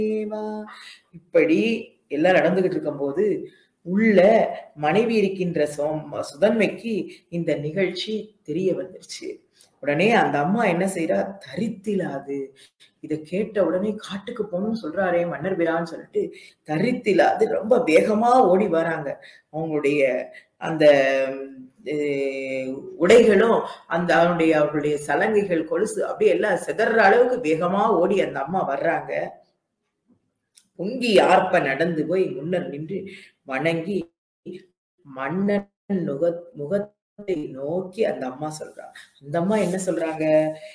தேவா இப்படி எல்லாம் நடந்துகிட்டு இருக்கும்போது உள்ள மனைவி இருக்கின்ற சோம் சுதன்மைக்கு இந்த நிகழ்ச்சி தெரிய வந்துருச்சு உடனே அந்த அம்மா என்ன செய்றா தரித்திலாது இத கேட்ட உடனே காட்டுக்கு போகணும்னு சொல்றாரே மன்னர் பிரான்னு சொல்லிட்டு தரித்திலாது ரொம்ப வேகமா ஓடி வராங்க அவங்களுடைய அந்த அஹ், உடைகளும் அந்த அவனுடைய அவருடைய சலங்கைகள் கொலுசு அப்படியே எல்லாம் சிதற அளவுக்கு வேகமா ஓடி அந்த அம்மா வர்றாங்க பொங்கி ஆர்ப்ப நடந்து போய் முன்னர் நின்று வணங்கி மன்னன் முக முகத்தை நோக்கி அந்த அம்மா சொல்றாங்க அந்த அம்மா என்ன சொல்றாங்க